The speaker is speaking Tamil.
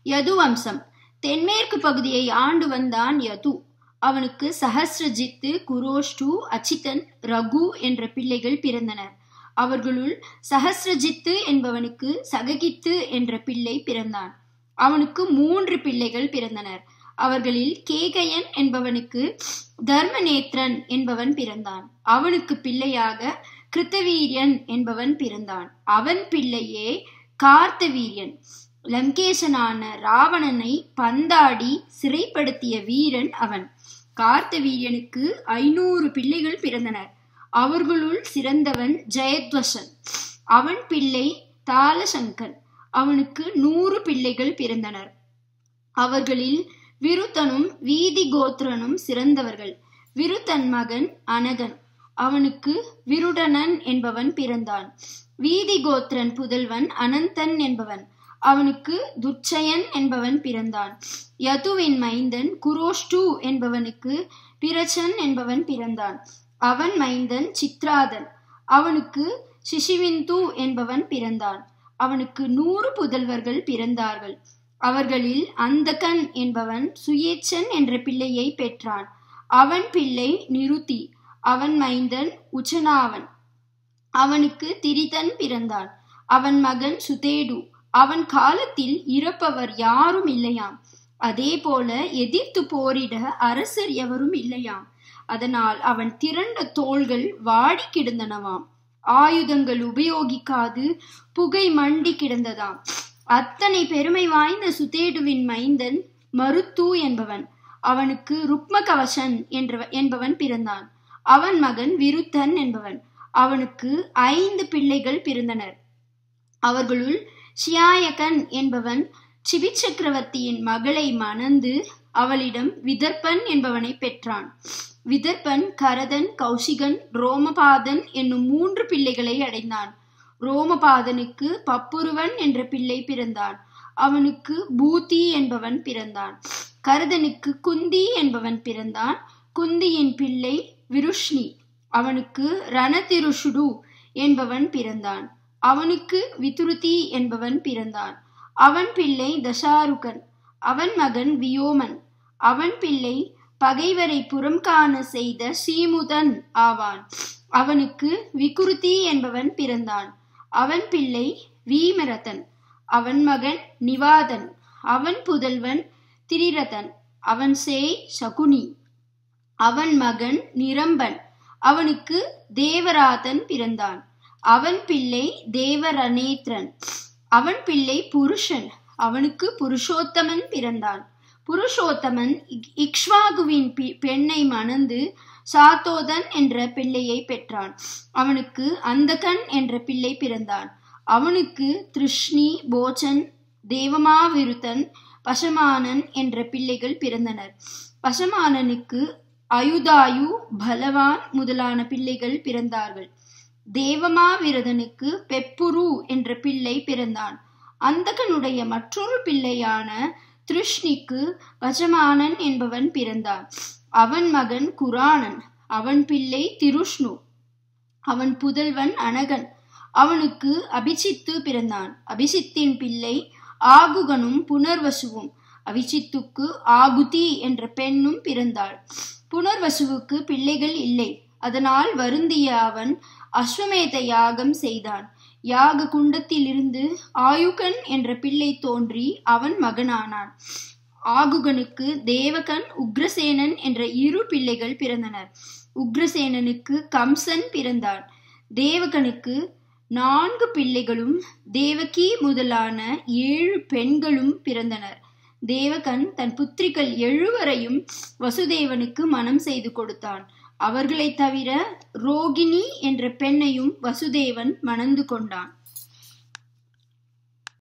யது வம்சம் தென்மேற்கு பகுதியை ஆண்டு வந்தான் யது அவனுக்கு சஹஸ்ரஜித்து குரோஷ்டு அச்சிதன் ரகு என்ற பிள்ளைகள் பிறந்தனர் அவர்களுள் சஹஸ்ரஜித்து என்பவனுக்கு சககித்து என்ற பிள்ளை பிறந்தான் அவனுக்கு மூன்று பிள்ளைகள் பிறந்தனர் அவர்களில் கேகயன் என்பவனுக்கு தர்மநேத்ரன் என்பவன் பிறந்தான் அவனுக்கு பிள்ளையாக கிருத்தவீரியன் என்பவன் பிறந்தான் அவன் பிள்ளையே கார்த்தவீரியன் லங்கேசனான ராவணனை பந்தாடி சிறைப்படுத்திய வீரன் அவன் கார்த்தவீரியனுக்கு ஐநூறு பிள்ளைகள் பிறந்தனர் அவர்களுள் சிறந்தவன் ஜெயத்வசன் அவன் பிள்ளை தாலசங்கன் அவனுக்கு நூறு பிள்ளைகள் பிறந்தனர் அவர்களில் விருத்தனும் வீதி கோத்திரனும் சிறந்தவர்கள் விருத்தன் மகன் அனகன் அவனுக்கு விருடனன் என்பவன் பிறந்தான் வீதி கோத்திரன் புதல்வன் அனந்தன் என்பவன் அவனுக்கு துர்ச்சயன் என்பவன் பிறந்தான் யதுவின் மைந்தன் குரோஷ்டு என்பவனுக்கு பிரச்சன் என்பவன் பிறந்தான் அவன் மைந்தன் சித்ராதன் அவனுக்கு சிசிவிந்து என்பவன் பிறந்தான் அவனுக்கு நூறு புதல்வர்கள் பிறந்தார்கள் அவர்களில் அந்தகன் என்பவன் சுயேச்சன் என்ற பிள்ளையை பெற்றான் அவன் பிள்ளை நிருதி அவன் மைந்தன் உச்சனாவன் அவனுக்கு திரிதன் பிறந்தான் அவன் மகன் சுதேடு அவன் காலத்தில் இறப்பவர் யாரும் இல்லையாம் அதே போல எதிர்த்து போரிட அரசர் எவரும் இல்லையாம் அதனால் அவன் திரண்ட தோள்கள் வாடி கிடந்தனவாம் ஆயுதங்கள் உபயோகிக்காது புகை மண்டி கிடந்ததாம் அத்தனை பெருமை வாய்ந்த சுதேடுவின் மைந்தன் மருத்து என்பவன் அவனுக்கு ருக்ம கவசன் என்ற என்பவன் பிறந்தான் அவன் மகன் விருத்தன் என்பவன் அவனுக்கு ஐந்து பிள்ளைகள் பிறந்தனர் அவர்களுள் ஷியாயகன் என்பவன் சிபி சக்கரவர்த்தியின் மகளை மணந்து அவளிடம் விதர்ப்பன் என்பவனை பெற்றான் விதர்ப்பன் கரதன் கௌசிகன் ரோமபாதன் என்னும் மூன்று பிள்ளைகளை அடைந்தான் ரோமபாதனுக்கு பப்புருவன் என்ற பிள்ளை பிறந்தான் அவனுக்கு பூதி என்பவன் பிறந்தான் கரதனுக்கு குந்தி என்பவன் பிறந்தான் குந்தியின் பிள்ளை விருஷ்ணி அவனுக்கு ரணதிருஷுடு என்பவன் பிறந்தான் அவனுக்கு விதுருதி என்பவன் பிறந்தான் அவன் பிள்ளை தசாருகன் அவன் மகன் வியோமன் அவன் பிள்ளை பகைவரை புறம் காண செய்த சீமுதன் ஆவான் அவனுக்கு விகுருதி என்பவன் பிறந்தான் அவன் பிள்ளை வீமரதன் அவன் மகன் நிவாதன் அவன் புதல்வன் திரிரதன் அவன் சேய் சகுனி அவன் மகன் நிரம்பன் அவனுக்கு தேவராதன் பிறந்தான் அவன் பிள்ளை தேவரணேத்ரன் அவன் பிள்ளை புருஷன் அவனுக்கு புருஷோத்தமன் பிறந்தான் புருஷோத்தமன் இக்ஷ்வாகுவின் பெண்ணை மணந்து சாத்தோதன் என்ற பிள்ளையை பெற்றான் அவனுக்கு அந்தகன் என்ற பிள்ளை பிறந்தான் அவனுக்கு திருஷ்ணி போச்சன் தேவமாவிருத்தன் பசமானன் என்ற பிள்ளைகள் பிறந்தனர் பசமானனுக்கு அயுதாயு பலவான் முதலான பிள்ளைகள் பிறந்தார்கள் தேவமாவிரதனுக்கு பெப்புரு என்ற பிள்ளை பிறந்தான் அந்தகனுடைய மற்றொரு பிள்ளையான திருஷ்ணிக்கு வஜமானன் என்பவன் பிறந்தான் அவன் மகன் குரானன் அவன் பிள்ளை திருஷ்ணு அவன் புதல்வன் அனகன் அவனுக்கு அபிசித்து பிறந்தான் அபிசித்தின் பிள்ளை ஆகுகனும் புனர்வசுவும் அபிசித்துக்கு ஆகுதி என்ற பெண்ணும் பிறந்தாள் புனர்வசுவுக்கு பிள்ளைகள் இல்லை அதனால் வருந்திய அவன் அஸ்வமேத யாகம் செய்தான் யாக குண்டத்திலிருந்து ஆயுகன் என்ற பிள்ளை தோன்றி அவன் மகனானான் ஆகுகனுக்கு தேவகன் உக்ரசேனன் என்ற இரு பிள்ளைகள் பிறந்தனர் உக்ரசேனனுக்கு கம்சன் பிறந்தான் தேவகனுக்கு நான்கு பிள்ளைகளும் தேவகி முதலான ஏழு பெண்களும் பிறந்தனர் தேவகன் தன் புத்திரிகள் எழுவரையும் வசுதேவனுக்கு மனம் செய்து கொடுத்தான் அவர்களை தவிர ரோகிணி என்ற பெண்ணையும் வசுதேவன் மணந்து கொண்டான்